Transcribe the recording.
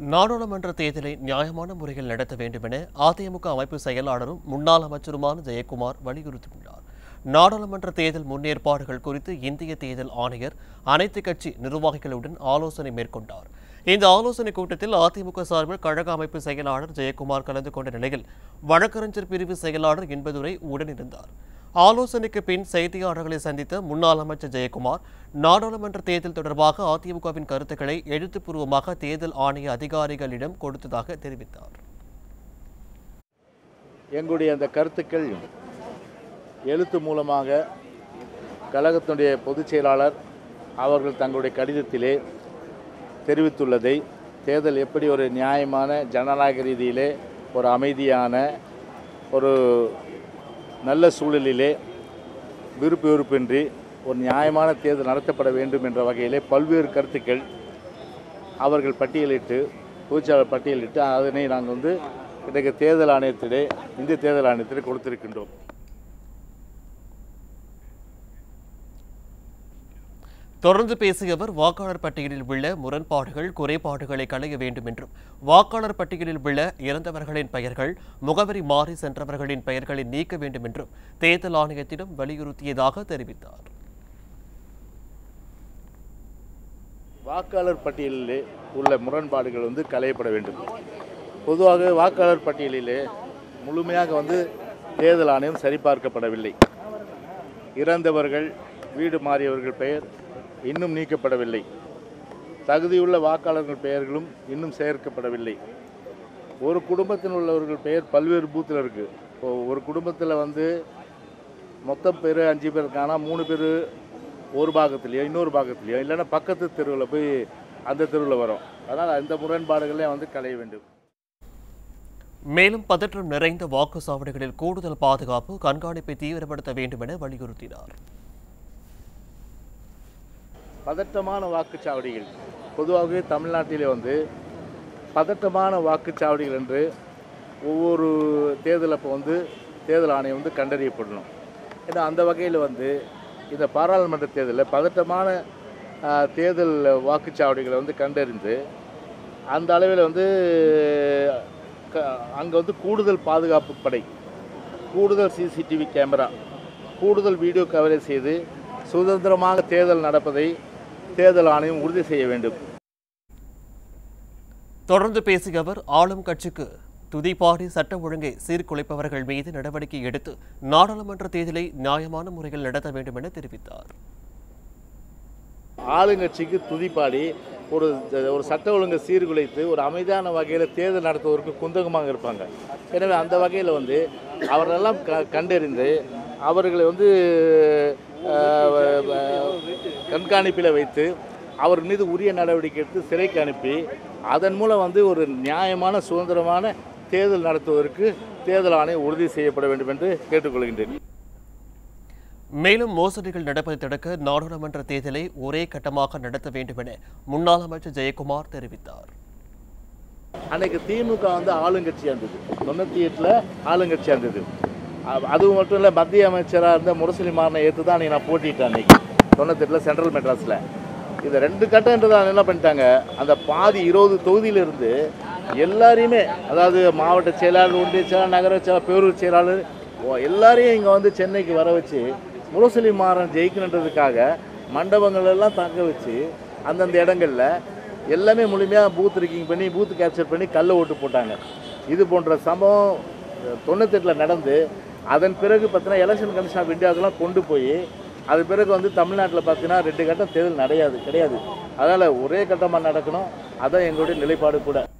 நாடாளுமன்ற தேர்தலை நியாயமான முறையில் நடத்த வேண்டும் என அதிமுக அமைப்பு செயலாளரும் முன்னாள் அமைச்சருமான ஜெயக்குமார் வலியுறுத்தியுள்ளார் நாடாளுமன்ற தேர்தல் முன்னேற்பாடுகள் குறித்து இந்திய தேர்தல் ஆணையர் அனைத்து கட்சி நிர்வாகிகளுடன் ஆலோசனை மேற்கொண்டார் இந்த ஆலோசனைக் கூட்டத்தில் அதிமுக சார்பில் கழக அமைப்பு செயலாளர் ஜெயக்குமார் கலந்து கொண்ட நிலையில் வழக்கறிஞர் பிரிவு செயலாளர் என்பதுரை உடனிருந்தார் ஆலோசனைக்கு பின் செய்தியாளர்களை சந்தித்த முன்னாள் அமைச்சர் ஜெயக்குமார் நாடாளுமன்ற தேர்தல் தொடர்பாக அதிமுகவின் கருத்துக்களை எழுத்துப்பூர்வமாக தேர்தல் ஆணைய அதிகாரிகளிடம் கொடுத்ததாக தெரிவித்தார் எங்களுடைய அந்த கருத்துக்கள் எழுத்து மூலமாக கழகத்தினுடைய பொதுச் செயலாளர் அவர்கள் தங்களுடைய கடிதத்திலே தெரிவித்துள்ளதை தேர்தல் எப்படி ஒரு நியாயமான ஜனநாயக ரீதியிலே ஒரு அமைதியான ஒரு நல்ல சூழலிலே விருப்பு வெறுப்பின்றி ஒரு நியாயமான தேர்தல் நடத்தப்பட வேண்டும் என்ற வகையிலே பல்வேறு கருத்துக்கள் அவர்கள் பட்டியலிட்டு பொதுச்செயலாளர் பட்டியலிட்டு அதனை நாங்கள் வந்து இன்றைக்கு தேர்தல் ஆணையத்திலே இந்திய தேர்தல் ஆணையத்திலே கொடுத்திருக்கின்றோம் தொடர்ந்து பேசிய அவர் வாக்காளர் பட்டியலில் உள்ள முரண்பாடுகள் குறைபாடுகளை களைய வேண்டும் என்றும் வாக்காளர் பட்டியலில் உள்ள இறந்தவர்களின் பெயர்கள் முகவரி மாறி சென்றவர்களின் பெயர்களை நீக்க வேண்டும் என்றும் தேர்தல் ஆணையத்திடம் வலியுறுத்தியதாக தெரிவித்தார் வாக்காளர் பட்டியலிலே உள்ள முரண்பாடுகள் வந்து களையப்பட வேண்டும் பொதுவாக வாக்காளர் பட்டியலிலே முழுமையாக வந்து தேர்தல் ஆணையம் சரிபார்க்கப்படவில்லை இறந்தவர்கள் வீடு மாறியவர்கள் பெயர் இன்னும் நீக்கப்படவில்லை தகுதியுள்ள வாக்காளர்கள் பெயர்களும் இன்னும் சேர்க்கப்படவில்லை ஒரு குடும்பத்தில் உள்ளவர்கள் பெயர் பல்வேறு பூத்தில் இருக்குது இப்போ ஒரு குடும்பத்தில் வந்து மொத்தம் பேர் அஞ்சு பேர் இருக்காங்கன்னா மூணு பேர் ஒரு பாகத்துலேயோ இன்னொரு பாகத்துலேயோ இல்லைன்னா பக்கத்து தெருவில் போய் அந்த தெருவில் வரும் அதனால் அந்த முரண்பாடுகளே வந்து களைய வேண்டும் மேலும் பதற்றம் நிறைந்த வாக்குச்சாவடிகளில் கூடுதல் பாதுகாப்பு கண்காணிப்பை தீவிரப்படுத்த வேண்டும் என வலியுறுத்தினார் பதட்டமான வாக்குச்சாவடிகள் பொதுவாகவே தமிழ்நாட்டிலே வந்து பதட்டமான வாக்குச்சாவடிகள் என்று ஒவ்வொரு தேர்தல் அப்போ வந்து தேர்தல் ஆணையம் வந்து கண்டறியப்படணும் ஏன்னா அந்த வகையில் வந்து இந்த பாராளுமன்ற தேர்தலில் பதட்டமான ஆ, தேர்தல் வாக்குச்சாவடிகளை வந்து கண்டறிந்து அந்த அளவில் வந்து அங்கே வந்து கூடுதல் பாதுகாப்பு படை கூடுதல் சிசிடிவி கேமரா கூடுதல் வீடியோ கவரேஜ் செய்து சுதந்திரமாக தேர்தல் நடப்பதை தேர்தல் ஆணையம் உறுதி செய்ய வேண்டும் தொடர்ந்து பேசிய அவர் ஆளும் கட்சிக்கு துதிப்பாடி சட்ட ஒழுங்கை சீர்குலைப்பவர்கள் மீது நடவடிக்கை எடுத்து நாடாளுமன்ற தேர்தலை நியாயமான முறையில் நடத்த வேண்டும் என தெரிவித்தார் ஆளுங்கட்சிக்கு துதிப்பாடி ஒரு ஒரு சட்ட ஒழுங்கை சீர்குலைத்து ஒரு அமைதியான வகையில் தேர்தல் நடத்துவதற்கு குந்தகமாக இருப்பாங்க எனவே அந்த வகையில் வந்து அவரெல்லாம் க கண்டறிந்து அவர்களை வந்து கண்காணிப்பில் வைத்து அவர் மீது உரிய நடவடிக்கை எடுத்து சிறைக்கு அனுப்பி அதன் மூலம் வந்து ஒரு நியாயமான சுதந்திரமான தேர்தல் நடத்துவதற்கு தேர்தல் ஆணையம் உறுதி செய்யப்பட வேண்டும் என்று கேட்டுக்கொள்கின்றேன் மேலும் மோசடிகள் நடப்பதை தடுக்க நாடாளுமன்ற தேர்தலை ஒரே கட்டமாக நடத்த வேண்டும் என முன்னாள் அமைச்சர் ஜெயக்குமார் தெரிவித்தார் அன்னைக்கு திமுக வந்து ஆளுங்கட்சியாக இருந்தது தொண்ணூற்றி எட்டில் ஆளுங்கட்சியாக இருந்தது அ- அது மட்டும் இல்லை மத்திய அமைச்சராக இருந்த முரசொலி மாறனை ஏற்று தான் அன்றைக்கி நான் போட்டிட்டேன் அன்னைக்கு தொண்ணூத்தெட்டில் சென்ட்ரல் மெட்ராஸில் இது ரெண்டு கட்டன்றது என்ன பண்ணிட்டாங்க அந்த பாதி இருபது தொகுதியிலிருந்து எல்லாரையுமே அதாவது மாவட்ட செயலாளர் ஒன்றிய செயலாளர் நகர செயலாளர் பேரூர் செயலாளர் ஓ- எல்லாரையும் இங்கே வந்து சென்னைக்கு வர வச்சு முரசொலி மாறன் ஜெயிக்கணுன்றதுக்காக மண்டபங்கள் எல்லாம் தங்க வச்சு அந்தந்த இடங்களில் எல்லாமே முழுமையாக பூத் ரிக்கிங் பண்ணி பூத் கேப்சர் பண்ணி கள்ள ஓட்டு போட்டாங்க இது போன்ற சம்பவம் தொண்ணூத்தெட்டில் நடந்து அதன் பிறகு பார்த்தீங்கன்னா எலெக்ஷன் கமிஷன் ஆஃப் இந்தியாவுக்கெல்லாம் கொண்டு போய் அது பிறகு வந்து தமிழ்நாட்டில் பார்த்தீங்கன்னா ரெண்டு கட்டம் தேர்தல் கிடையாது கிடையாது அதனால் ஒரே கட்டமாக நடக்கணும் அதான் எங்களுடைய நிலைப்பாடு கூட